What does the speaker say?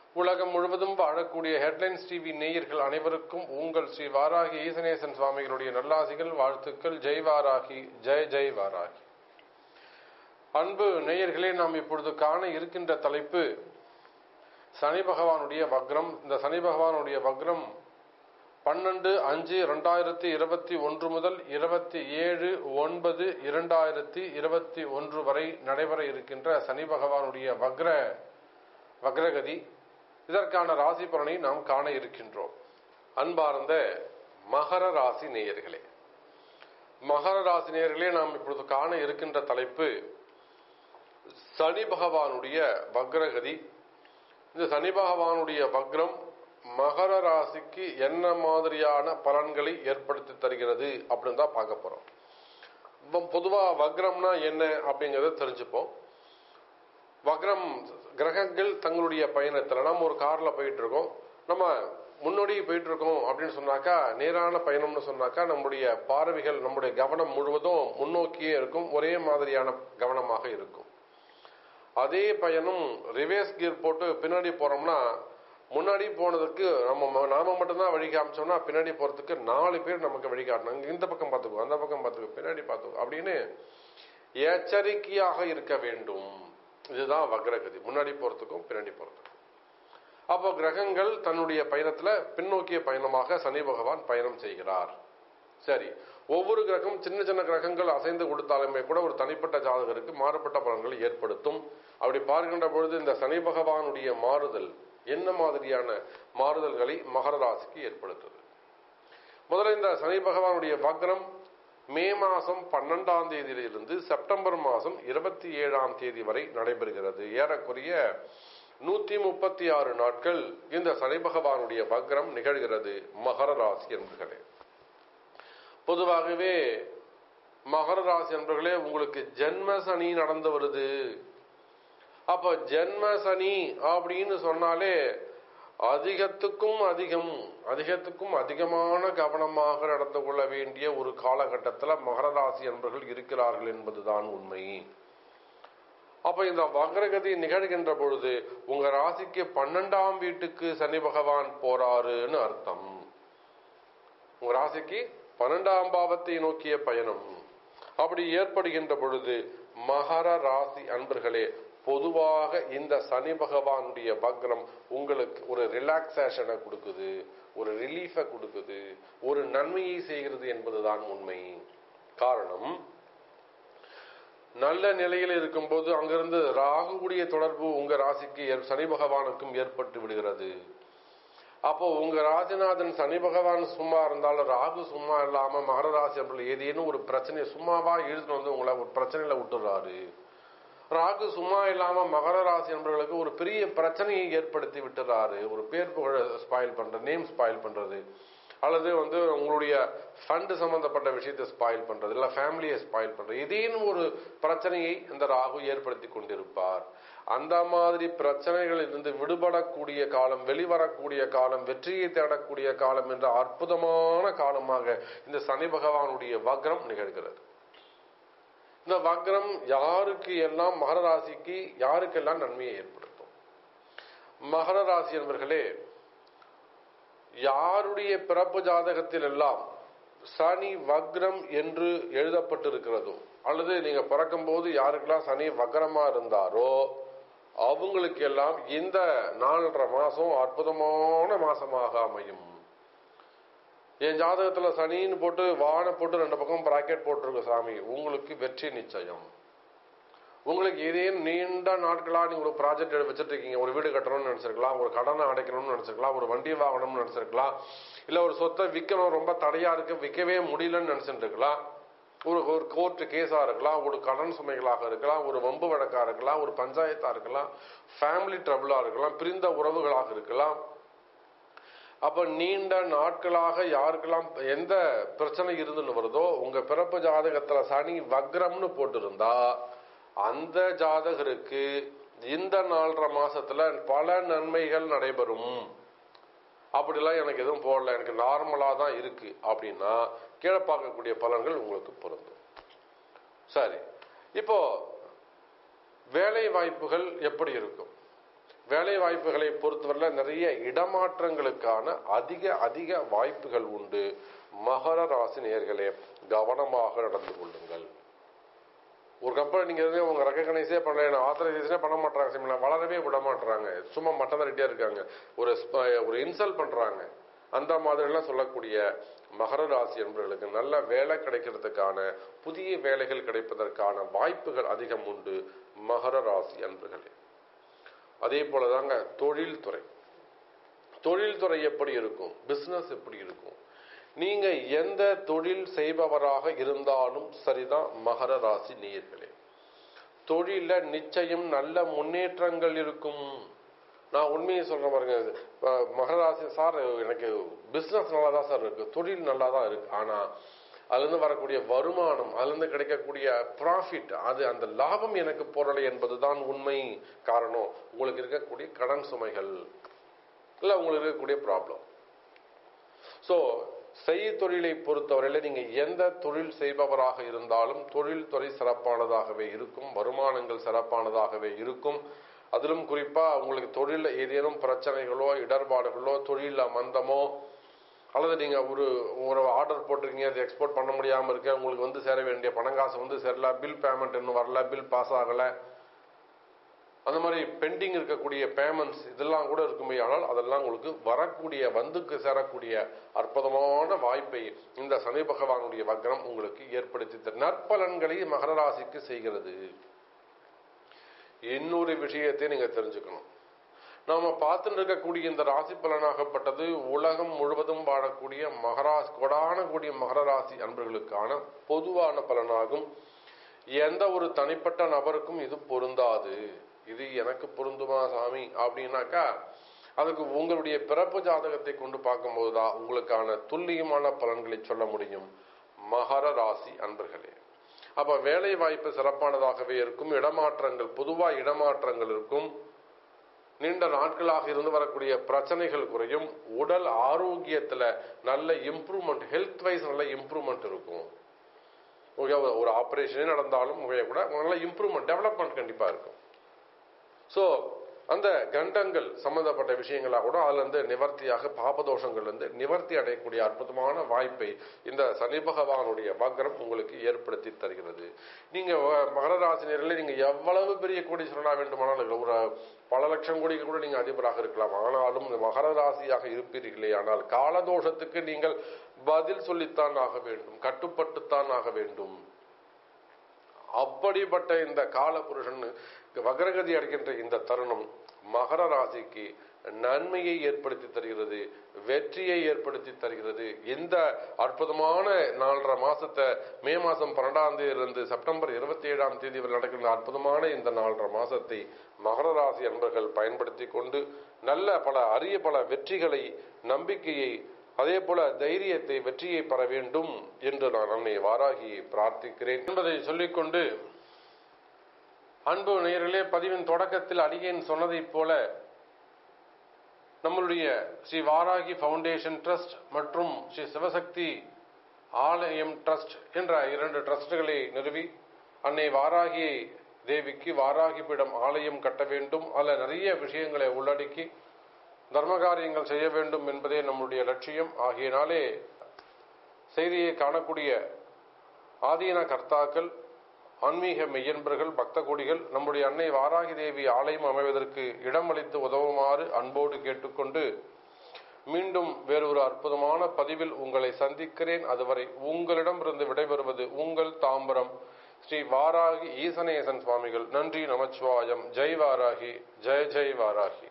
உலகம் முழுவதும் வாழக்கூடிய ஹெட்லைன்ஸ் டிவி நேயர்கள் அனைவருக்கும் உங்கள் ஸ்ரீ வாராகி ஈசனேசன் சுவாமிகளுடைய நல்லாசிகள் வாழ்த்துக்கள் ஜெய் வாராகி ஜெய் ஜெய் வாராகி அன்பு நேயர்களே நாம் இப்பொழுது காண இருக்கின்ற தலைப்பு சனி பகவானுடைய வக்ரம் இந்த சனி பகவானுடைய வக்ரம் பன்னெண்டு அஞ்சு இரண்டாயிரத்தி இருபத்தி ஒன்று முதல் இருபத்தி ஏழு ஒன்பது இரண்டாயிரத்தி இருபத்தி ஒன்று வரை நடைபெற இருக்கின்ற சனி பகவானுடைய வக்ர வக்ரகதி இதற்கான ராசி பலனை நாம் காண இருக்கின்றோம் அன்பார்ந்த மகர ராசி நேயர்களே மகர ராசி நேயர்களே நாம் இப்பொழுது காண இருக்கின்ற தலைப்பு சனி பகவானுடைய வக்ரகதி இந்த சனி பகவானுடைய வக்ரம் மகர ராசிக்கு என்ன மாதிரியான பலன்களை ஏற்படுத்தி தருகிறது அப்படின்னு தான் பார்க்க போறோம் பொதுவா வக்ரம்னா என்ன அப்படிங்கறத தெரிஞ்சுப்போம் வக்ரம் கிரகங்கள் தங்களுடைய பயணத்துல நம்ம ஒரு கார்ல போயிட்டு இருக்கோம் நம்ம முன்னோடி போயிட்டு இருக்கோம் அப்படின்னு சொன்னாக்கா நேரான பயணம்னு சொன்னாக்கா நம்முடைய பார்வைகள் நம்முடைய கவனம் முழுவதும் முன்னோக்கியே இருக்கும் ஒரே மாதிரியான கவனமாக இருக்கும் அதே பயணம் ரிவேர்ஸ் கியர் போட்டு பின்னாடி போறோம்னா முன்னாடி போனதுக்கு நம்ம நாம மட்டும்தான் வழி காமிச்சோம்னா பின்னாடி போறதுக்கு நாலு பேர் நமக்கு வழி காட்டணும் இந்த பக்கம் பார்த்துக்கோ அந்த பக்கம் பார்த்துக்கோ பின்னாடி பார்த்துக்கோ அப்படின்னு எச்சரிக்கையாக இருக்க வேண்டும் இதுதான் வக்ரகதி முன்னாடி போறதுக்கும் பின்னாடி போறதுக்கும் அப்போ கிரகங்கள் தன்னுடைய பயணத்துல பின்னோக்கிய பயணமாக சனி பகவான் பயணம் செய்கிறார் சரி ஒவ்வொரு கிரகம் சின்ன சின்ன கிரகங்கள் அசைந்து கொடுத்தாலுமே கூட ஒரு தனிப்பட்ட ஜாதகருக்கு மாறுபட்ட பலன்களை ஏற்படுத்தும் அப்படி பார்க்கின்ற பொழுது இந்த சனி பகவானுடைய மாறுதல் என்ன மாதிரியான மாறுதல்களை மகர ராசிக்கு ஏற்படுத்துது முதல்ல இந்த சனி பகவானுடைய வக்ரம் மே மாசம் பன்னெண்டாம் தேதியிலிருந்து செப்டம்பர் மாசம் இருபத்தி ஏழாம் தேதி வரை நடைபெறுகிறது ஏறக்குறைய நூத்தி முப்பத்தி ஆறு நாட்கள் இந்த சனி பகவானுடைய வக்ரம் நிகழ்கிறது மகர ராசி என்பர்களே பொதுவாகவே மகர ராசி என்பர்களே உங்களுக்கு ஜென்ம சனி நடந்து வருது அப்ப ஜென்ம சனி அப்படின்னு சொன்னாலே அதிகத்துக்கும் அதிகம் அதிகத்துக்கும் அதிகமான கவனமாக நடந்து கொள்ள வேண்டிய ஒரு காலகட்டத்தில் மகர ராசி என்பர்கள் இருக்கிறார்கள் என்பதுதான் உண்மை அப்ப இந்த வக்ரகதி நிகழ்கின்ற பொழுது உங்க ராசிக்கு பன்னெண்டாம் வீட்டுக்கு சனி பகவான் போறாருன்னு அர்த்தம் உங்க ராசிக்கு பன்னெண்டாம் பாவத்தை நோக்கிய பயணம் அப்படி ஏற்படுகின்ற பொழுது மகர ராசி அன்பர்களே பொதுவாக இந்த சனி பகவானுடைய வக்ரம் உங்களுக்கு ஒரு ரிலாக்ஸேஷனை கொடுக்குது ஒரு ரிலீஃபை கொடுக்குது ஒரு நன்மையை செய்கிறது என்பதுதான் உண்மை காரணம் நல்ல நிலையில் இருக்கும்போது அங்கிருந்து ராகுடைய தொடர்பு உங்க ராசிக்கு சனி பகவானுக்கும் ஏற்பட்டு விடுகிறது அப்போ உங்க ராஜநாதன் சனி பகவான் சும்மா இருந்தாலும் ராகு சும்மா இல்லாம மகர ராசி ஏதேனும் ஒரு பிரச்சனையை சும்மாவா இழுத்துட்டு வந்து உங்களை ஒரு பிரச்சனையில விட்டுறாரு ராகு சும்மா இல்லாம மகர ராசி என்பவர்களுக்கு ஒரு பெரிய பிரச்சனையை ஏற்படுத்தி விட்டுறாரு ஒரு பேர் புகழ ஸ்பாயில் பண்றது நேம் ஸ்பாயில் பண்றது அல்லது வந்து உங்களுடைய ஃபண்ட் சம்பந்தப்பட்ட விஷயத்தை ஸ்பாயில் பண்றது இல்ல ஃபேமிலியை ஸ்பாயில் பண்றது ஏதேனும் ஒரு பிரச்சனையை இந்த ராகு ஏற்படுத்தி கொண்டிருப்பார் அந்த மாதிரி பிரச்சனைகளில் இருந்து விடுபடக்கூடிய காலம் வெளிவரக்கூடிய காலம் வெற்றியை தேடக்கூடிய காலம் என்ற அற்புதமான காலமாக இந்த சனி பகவானுடைய வக்ரம் நிகழ்கிறது இந்த வக்ரம் யாருக்கு எல்லாம் மகர ராசிக்கு யாருக்கெல்லாம் நன்மையை ஏற்படுத்தும் மகர ராசி என்பர்களே யாருடைய பிறப்பு ஜாதகத்தில் எல்லாம் சனி வக்ரம் என்று எழுதப்பட்டிருக்கிறதோ அல்லது நீங்க பிறக்கும் போது யாருக்கெல்லாம் சனி வக்ரமா இருந்தாரோ அவங்களுக்கு எல்லாம் இந்த நாலரை மாசம் அற்புதமான மாசமாக அமையும் என் ஜாதகத்துல சனின்னு போட்டு வான போட்டு ரெண்டு பக்கம் பிராக்கெட் போட்டிருக்க சாமி உங்களுக்கு வெற்றி நிச்சயம் உங்களுக்கு ஏதேனும் நீண்ட நாட்களா நீங்க ஒரு ப்ராஜெக்ட் வச்சுட்டு இருக்கீங்க ஒரு வீடு கட்டணும்னு நினைச்சிருக்கலாம் ஒரு கடனை அடைக்கணும்னு நினைச்சிருக்கலாம் ஒரு வண்டி வாங்கணும்னு நினைச்சிருக்கலாம் இல்ல ஒரு சொத்தை விற்கணும் ரொம்ப தடையா இருக்கு விற்கவே முடியலன்னு நினைச்சிட்டு இருக்கலாம் ஒரு ஒரு கோர்ட்டு கேஸா இருக்கலாம் ஒரு கடன் சுமைகளாக இருக்கலாம் ஒரு வம்பு வழக்கா இருக்கலாம் ஒரு பஞ்சாயத்தா இருக்கலாம் ஃபேமிலி ட்ரபிளா இருக்கலாம் பிரிந்த உறவுகளாக இருக்கலாம் அப்ப நீண்ட நாட்களாக யாருக்கெல்லாம் எந்த பிரச்சனை இருந்துன்னு வருதோ உங்க பிறப்பு ஜாதகத்துல சனி வக்ரம்னு போட்டிருந்தா அந்த ஜாதகருக்கு இந்த நாலரை மாசத்துல பல நன்மைகள் நடைபெறும் அப்படிலாம் எனக்கு எதுவும் போடல எனக்கு நார்மலா தான் இருக்கு அப்படின்னா கீழே பார்க்கக்கூடிய பலன்கள் உங்களுக்கு பொருந்தும் சரி இப்போ வேலை வாய்ப்புகள் எப்படி இருக்கும் வேலை வாய்ப்புகளை பொறுத்தவரையில் நிறைய இடமாற்றங்களுக்கான அதிக அதிக வாய்ப்புகள் உண்டு மகர ராசி நேர்களே கவனமாக நடந்து கொள்ளுங்கள் ஒரு கம்பெனி நீங்க எதுவுமே உங்க ரெக்கக்னைஸே பண்ணல ஆத்தரைசேஷனே பண்ண மாட்டாங்க சிம்ல வளரவே விட மாட்டாங்க சும்மா மட்டதரட்டியா இருக்காங்க ஒரு ஸ்ப- ஒரு இன்சல்ட் பண்றாங்க அந்த மாதிரிலாம் சொல்லக்கூடிய மகர ராசி என்பவர்களுக்கு நல்ல வேலை கிடைக்கிறதுக்கான புதிய வேலைகள் கிடைப்பதற்கான வாய்ப்புகள் அதிகம் உண்டு மகர ராசி அன்பர்களே அதே போலதாங்க தொழில்துறை தொழில்துறை எப்படி இருக்கும் பிசினஸ் எப்படி இருக்கும் நீங்க எந்த தொழில் செய்பவராக இருந்தாலும் சரிதான் மகர ராசி நேயர்களே தொழில நிச்சயம் நல்ல முன்னேற்றங்கள் இருக்கும் நான் உண்மையை சொல்றேன் பாருங்க அஹ் மகர ராசி சார் எனக்கு பிசினஸ் நல்லா தான் சார் இருக்கு தொழில் நல்லா தான் இருக்கு ஆனா அதுல இருந்து வரக்கூடிய வருமானம் அதுல இருந்து கிடைக்கக்கூடிய ப்ராஃபிட் அது அந்த லாபம் எனக்கு பொருளை என்பதுதான் உண்மை காரணம் உங்களுக்கு இருக்கக்கூடிய கடன் சுமைகள் இல்ல உங்களுக்கு இருக்கக்கூடிய ப்ராப்ளம் ஸோ செய் தொழிலை பொறுத்தவரையில நீங்க எந்த தொழில் செய்பவராக இருந்தாலும் தொழில்துறை சிறப்பானதாகவே இருக்கும் வருமானங்கள் சிறப்பானதாகவே இருக்கும் அதிலும் குறிப்பா உங்களுக்கு தொழில ஏதேனும் பிரச்சனைகளோ இடர்பாடுகளோ தொழில மந்தமோ அல்லது நீங்க ஒரு ஒரு ஆர்டர் போட்டிருக்கீங்க அது எக்ஸ்போர்ட் பண்ண முடியாம இருக்க உங்களுக்கு வந்து சேர வேண்டிய பணங்காசு வந்து சேரல பில் பேமெண்ட் இன்னும் வரல பில் பாஸ் ஆகல அந்த மாதிரி பெண்டிங் இருக்கக்கூடிய பேமெண்ட்ஸ் இதெல்லாம் கூட இருக்குமே ஆனால் அதெல்லாம் உங்களுக்கு வரக்கூடிய வந்துக்கு சேரக்கூடிய அற்புதமான வாய்ப்பை இந்த சனி பகவானுடைய வக்ரம் உங்களுக்கு ஏற்படுத்தி தரும் நற்பலன்களை மகர ராசிக்கு செய்கிறது இன்னொரு விஷயத்தை நீங்க தெரிஞ்சுக்கணும் நாம பார்த்துட்டு இருக்கக்கூடிய இந்த ராசி பலனாகப்பட்டது உலகம் முழுவதும் வாழக்கூடிய மகராசி கொடான கூடிய மகர ராசி அன்பர்களுக்கான பொதுவான பலனாகும் எந்த ஒரு தனிப்பட்ட நபருக்கும் இது பொருந்தாது இது எனக்கு பொருந்துமா சாமி அப்படின்னாக்கா அதுக்கு உங்களுடைய பிறப்பு ஜாதகத்தை கொண்டு பார்க்கும்போது தான் உங்களுக்கான துல்லியமான பலன்களை சொல்ல முடியும் மகர ராசி அன்பர்களே அப்ப வேலை வாய்ப்பு சிறப்பானதாகவே இருக்கும் இடமாற்றங்கள் பொதுவா இடமாற்றங்கள் இருக்கும் நீண்ட நாட்களாக இருந்து வரக்கூடிய பிரச்சனைகள் குறையும் உடல் ஆரோக்கியத்துல நல்ல இம்ப்ரூவ்மெண்ட் ஹெல்த் வைஸ் நல்ல இம்ப்ரூவ்மெண்ட் இருக்கும் ஓகே ஒரு ஆபரேஷனே நடந்தாலும் ஓகே கூட நல்ல இம்ப்ரூவ்மெண்ட் டெவலப்மெண்ட் கண்டிப்பா இருக்கும் ஸோ அந்த கண்டங்கள் சம்பந்தப்பட்ட விஷயங்களாக கூட அதுல இருந்து நிவர்த்தியாக பாபதோஷங்கள் இருந்து நிவர்த்தி அடையக்கூடிய அற்புதமான வாய்ப்பை இந்த சனி பகவானுடைய வக்ரம் உங்களுக்கு ஏற்படுத்தி தருகிறது நீங்க வ- மகர ராசினியர்களே நீங்க எவ்வளவு பெரிய கோடீஸ்வரனா வேண்டுமானாலும் ஒரு பல லட்சம் கோடிக்கு கூட நீங்க அதிபராக இருக்கலாம் ஆனாலும் இந்த மகர ராசியாக இருப்பீர்களே ஆனால் காலதோஷத்துக்கு நீங்கள் பதில் சொல்லித்தான் ஆக வேண்டும் கட்டுப்பட்டுத்தான் ஆக வேண்டும் அப்படிப்பட்ட இந்த கால புருஷன் வக்ரகதி அடைகின்ற இந்த தருணம் மகர ராசிக்கு நன்மையை ஏற்படுத்தி தருகிறது வெற்றியை ஏற்படுத்தி தருகிறது இந்த அற்புதமான நாலரை மாசத்தை மே மாசம் பன்னெண்டாம் தேதியிலிருந்து செப்டம்பர் இருபத்தி ஏழாம் தேதி வரை நடக்கின்ற அற்புதமான இந்த நாலரை மாசத்தை மகர ராசி அன்பர்கள் பயன்படுத்தி கொண்டு நல்ல பல அரிய பல வெற்றிகளை நம்பிக்கையை அதே போல தைரியத்தை வெற்றியை பெற வேண்டும் என்று நான் அன்னை வாராகி பிரார்த்திக்கிறேன் என்பதை சொல்லிக்கொண்டு அன்பு நேயர்களே பதிவின் தொடக்கத்தில் அடியேன் சொன்னதைப் போல நம்மளுடைய ஸ்ரீ வாராகி ஃபவுண்டேஷன் ட்ரஸ்ட் மற்றும் ஸ்ரீ சிவசக்தி ஆலயம் ட்ரஸ்ட் என்ற இரண்டு ட்ரஸ்டுகளை நிறுவி அன்னை வாராகி தேவிக்கு வாராகி பீடம் ஆலயம் கட்ட வேண்டும் அதில் நிறைய விஷயங்களை உள்ளடக்கி தர்மகாரியங்கள் செய்ய வேண்டும் என்பதே நம்முடைய லட்சியம் ஆகியனாலே செய்தியை காணக்கூடிய ஆதீன கர்த்தாக்கள் ஆன்மீக மெய்யன்பர்கள் பக்த கோடிகள் நம்முடைய அன்னை வாராகி தேவி ஆலயம் அமைவதற்கு இடமளித்து உதவுமாறு அன்போடு கேட்டுக்கொண்டு மீண்டும் வேறொரு அற்புதமான பதிவில் உங்களை சந்திக்கிறேன் அதுவரை உங்களிடமிருந்து விடைபெறுவது உங்கள் தாம்பரம் ஸ்ரீ வாராகி ஈசனேசன் சுவாமிகள் நன்றி நமச்சிவாயம் ஜெய் வாராகி ஜெய ஜெய் வாராகி